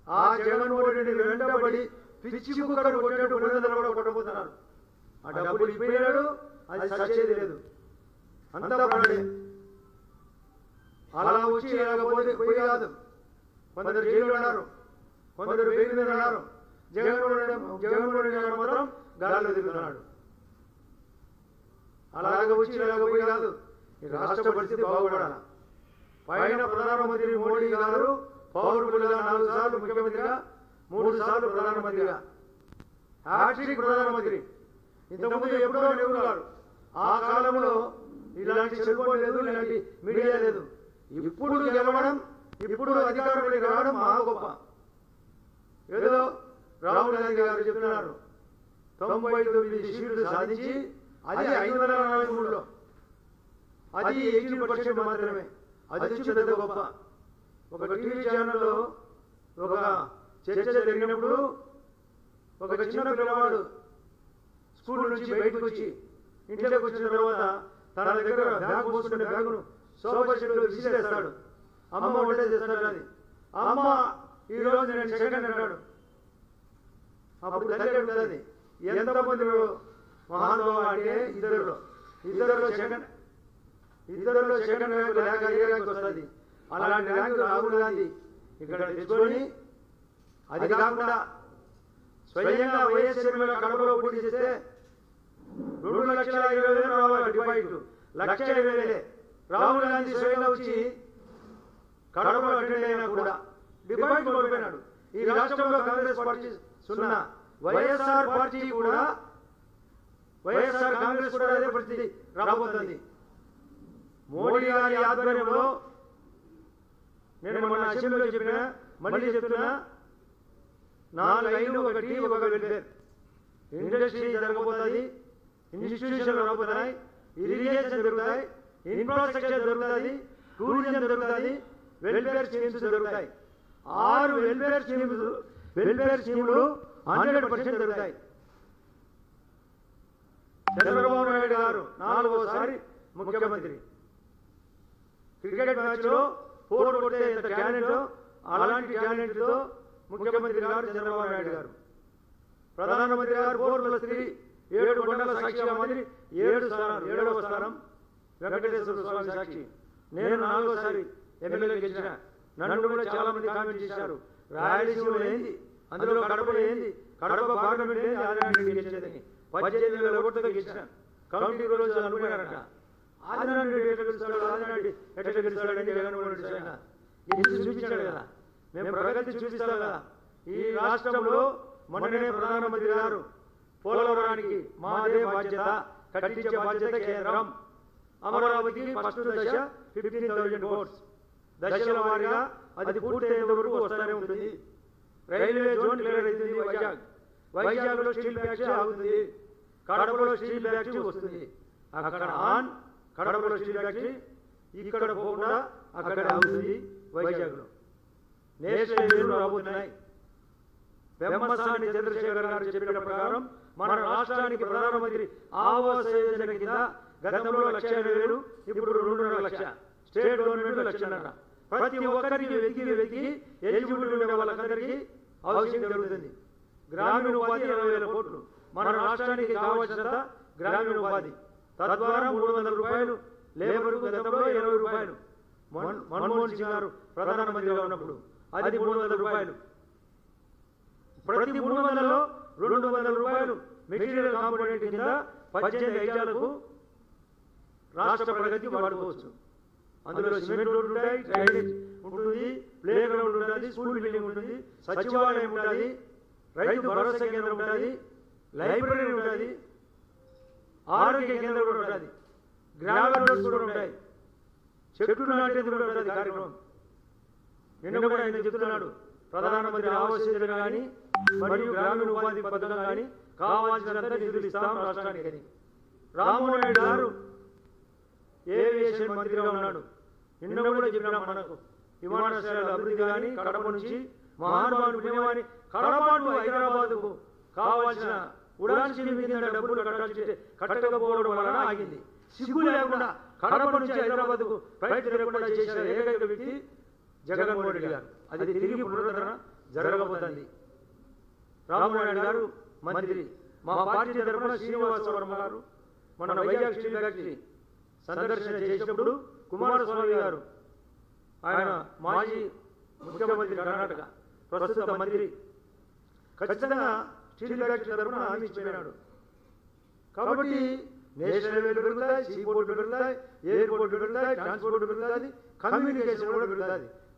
ఆ జగన్మోహన్ రెడ్డి వెంటబడి పిచ్చి కుక్కడు కొట్టినట్టు పులివెందులు కూడా కొట్టబోతున్నారు ఆ డబ్బులు ఇప్పినాడు అది సచ్చేది లేదు అంతా ప్రాణే అలా వచ్చి లేకపోతే పోయి కాదు కొందరు జైలు ఉన్నారు కొందరు బెయిల్ మీద ఉన్నారు జగన్మోహన్ రెడ్డి జగన్మోహన్ రెడ్డి గారు మాత్రం గాలిలో తిరుగుతున్నాడు అలాగ వచ్చి లేకపోయి కాదు ఈ రాష్ట్ర పరిస్థితి బాగుపడాలి పైన ప్రధానమంత్రి మోడీ గారు పౌరులుగా నాలుగు సార్లు ముఖ్యమంత్రిగా మూడు సార్లు ప్రధానమంత్రిగా హ్యాట్రిక్ ప్రధానమంత్రి ఇంతకుముందు ఎప్పుడో నెహ్రూ గారు ఆ కాలంలో ఇలాంటి సెల్ ఫోన్ లేదు ఇలాంటి మీడియా లేదు ఇప్పుడు గెలవడం ఇప్పుడు అధికారంలోకి రావడం మా గొప్ప ఏదో రాహుల్ గాంధీ గారు చెప్తున్నారు తొంభై తొమ్మిది సీట్లు సాధించి అది ఐదు వందల నలభై మూడులో అది ఎయిటీన్ పర్సెంట్ మాత్రమే అది వచ్చి పెద్ద గొప్ప ఒక టీవీ ఛానల్లో ఒక చర్చ జరిగినప్పుడు ఒక చిన్న పిల్లవాడు స్కూల్ నుంచి బయటకు వచ్చి ఇంట్లోకి వచ్చిన తర్వాత తన దగ్గర బ్యాగ్ పోసుకునే బ్యాగును సోఫా సెట్లో విసిరేస్తాడు అమ్మ వంట చేస్తాడు అది అమ్మ ఈ రోజు నేను సెకండ్ అన్నాడు అప్పుడు తల్లి అడుగుతుంది ఎంతమంది మహానుభావ అంటే ఇద్దరులో ఇద్దరులో సెకండ్ ఇద్దరులో సెకండ్ ర్యాంక్ లేక ఏ ర్యాంక్ వస్తుంది అలాంటి ర్యాంక్ రాహుల్ గాంధీ ఇక్కడ తెచ్చుకొని అది కాకుండా స్వయంగా వైఎస్ షర్మిల కడపలో పోటీ చేస్తే రెండు లక్షల ఇరవై వేలు రావాలి డిపాజిట్ లక్ష ఇరవై వేలే రాహుల్ గాంధీ స్వయంగా వచ్చి కడపలో అటెండ్ అయినా కూడా డిపాజిట్ కోల్పోయినాడు ఈ రాష్ట్రంలో కాంగ్రెస్ పార్టీ సున్నా వైఎస్ఆర్ పార్టీ కూడా వైఎస్ఆర్ కాంగ్రెస్ కూడా అదే పరిస్థితి రాబోతుంది మోడీ గారి ఆధ్వర్యంలో నేను మన అసెంబ్లీలో చెప్పిన మళ్ళీ చెప్తున్నా నాలుగు ఐదు ఒకటి ఒక వెల్ఫేర్ ఇండస్ట్రీ జరగబోతుంది ఇన్స్టిట్యూషన్ రాబోతున్నాయి ఇరిగేషన్ జరుగుతాయి ఇన్ఫ్రాస్ట్రక్చర్ జరుగుతుంది టూరిజం జరుగుతుంది వెల్ఫేర్ స్కీమ్స్ జరుగుతాయి ఆరు వెల్ఫేర్ స్కీమ్స్ వెల్ఫేర్ స్కీములు హండ్రెడ్ పర్సెంట్ జరుగుతాయి చంద్రబాబు నాయుడు గారు నాలుగోసారి ముఖ్యమంత్రి క్రికెట్ మ్యాచ్ లో ఫోర్ కొట్టే ఇంత టాలెంట్ అలాంటి టాలెంట్ తో ముఖ్యమంత్రి గారు చంద్రబాబు నాయుడు గారు ప్రధానమంత్రి గారు ఫోర్ ప్లస్ త్రీ ఏడు కొండల సాక్షిగా మంత్రి ఏడు స్థానం ఏడవ స్థానం వెంకటేశ్వర స్వామి సాక్షి నేను నాలుగోసారి ఎమ్మెల్యే గెలిచిన నన్ను కూడా చాలా మంది కామెంట్ చేశారు రాయలసీమలో ఏంది అందులో కడపలో ఏంది కడప పార్లమెంట్ ఏంది ఆదినాడు గెలిచేదని పద్దెనిమిది వేల ఓట్లతో గెలిచిన కౌంటీ రోజు అనుకున్నారంట ఆదినాడు రెడ్డి ఎట్లా గెలుస్తాడు ఆదినాడు ఎట్లా గెలుస్తాడని జగన్మోహన్ రెడ్డి ఆయన గెలిచి చూపించాడు కదా మేము ప్రగతి చూపిస్తాం కదా ఈ రాష్ట్రంలో మొన్ననే ప్రధానమంత్రి గారు పోలవరానికి మాదే బాధ్యత కట్టించే బాధ్యత కేంద్రం అమరావతికి ఫస్ట్ దశ ఫిఫ్టీన్ థౌజండ్ కోట్స్ దశల వారీగా అది పూర్తయ్యేంత వరకు వస్తూనే ఉంటుంది రైల్వే జోన్ క్లియర్ అవుతుంది వైజాగ్ వైజాగ్లో స్టీల్ ఫ్యాక్టరీ ఆగుతుంది కడపలో స్టీల్ ఫ్యాక్టరీ వస్తుంది అక్కడ ఆన్ కడపలో స్టీల్ ఫ్యాక్టరీ ఇక్కడ పోకుండా అక్కడ ఆగుతుంది వైజాగ్లో నేషనల్ హైవేలు రాబోతున్నాయి పెమ్మసాని చంద్రశేఖర్ గారు చెప్పిన ప్రకారం మన రాష్ట్రానికి ప్రధానమంత్రి ఆవాస యోజన కింద గతంలో లక్ష ఇరవై వేలు ఇప్పుడు రెండున్నర లక్ష స్టేట్ గవర్నమెంట్ లక్షన్నర ప్రతి ఒక్కరికి వెతికి వెతికి ఎలిజిబిలిటీ ఉండే వాళ్ళందరికీ హౌసింగ్ జరుగుతుంది గ్రామీణ ఉపాధి ఇరవై వేల కోట్లు మన రాష్ట్రానికి కావాల్సినంత గ్రామీణ ఉపాధి తద్వారా మూడు వందల రూపాయలు లేబర్ గతంలో ఇరవై రూపాయలు మన్- మన్మోహన్ సింగ్ గారు ప్రధానమంత్రిగా ఉన్నప్పుడు అది మూడు వందల రూపాయలు ప్రతి మూడు వందలలో రెండు వందల రూపాయలు మెటీరియల్ కాంపోనెంట్ కింద పద్దెనిమిది ఐజాలకు రాష్ట్ర ప్రగతి వాడుకోవచ్చు అందులో సిమెంట్ రోడ్లు ఉంటాయి డ్రైనేజ్ ఉంటుంది ప్లే గ్రౌండ్ ఉంటుంది స్కూల్ బిల్డింగ్ ఉంటుంది సచివాలయం ఉంటుంది రైతు భరోసా కేంద్రం ఉంటుంది లైబ్రరీ ఉంటుంది ఆరోగ్య కేంద్రం కూడా ఉంటుంది గ్రామీణ రోడ్స్ కూడా ఉంటాయి చెట్లు నాటేది కూడా ఉంటుంది కార్యక్రమం నిన్న కూడా ఆయన చెప్తున్నాడు ప్రధానమంత్రి ఆవాస్ యోజన కానీ మరియు గ్రామీణ ఉపాధి పథకం కానీ కావాల్సినంత నిధులు ఇస్తాం రాష్ట్రానికి రామ్మోహన్ నాయుడు గారు ఏవియేషన్ మంత్రిగా ఉన్నాడు నిన్న కూడా చెప్పినాం మనకు విమానాశ్రయాల అభివృద్ధి కానీ కడప నుంచి మహానుభావుని పుణ్యమాని కడప టు హైదరాబాద్కు కావాల్సిన ఉడాన్ స్కీమ్ కింద డబ్బులు కట్టాల్సి కట్టకపోవడం వలన ఆగింది సిగ్గు లేకుండా కడప నుంచి హైదరాబాద్కు ఫ్లైట్ తిరగకుండా చేసిన ఏకైక వ్యక్తి జగన్మోహన్ రెడ్డి గారు అది తిరిగి పునరుద్ధరణ జరగబోతుంది రామనాయుడు గారు మంత్రి మా పార్టీ తరఫున శ్రీనివాస వర్మ గారు మన వైజాగ్ స్టీల్ ఫ్యాక్టరీ సందర్శన చేసినప్పుడు కుమారస్వామి గారు ఆయన మాజీ ముఖ్యమంత్రి కర్ణాటక ప్రస్తుత మంత్రి ఖచ్చితంగా స్టీల్ ఫ్యాక్టరీ తరఫున హామీ ఇచ్చిపోయినాడు కాబట్టి నేషనల్ హైవేలు పెరుగుతాయి సీ పోర్టులు పెరుగుతాయి ఎయిర్పోర్ట్ పెరుగుతాయి ట్రాన్స్పోర్ట్ పెరుగుతుంది కమ్యూనికేషన్ కూడా పెరుగుతుంది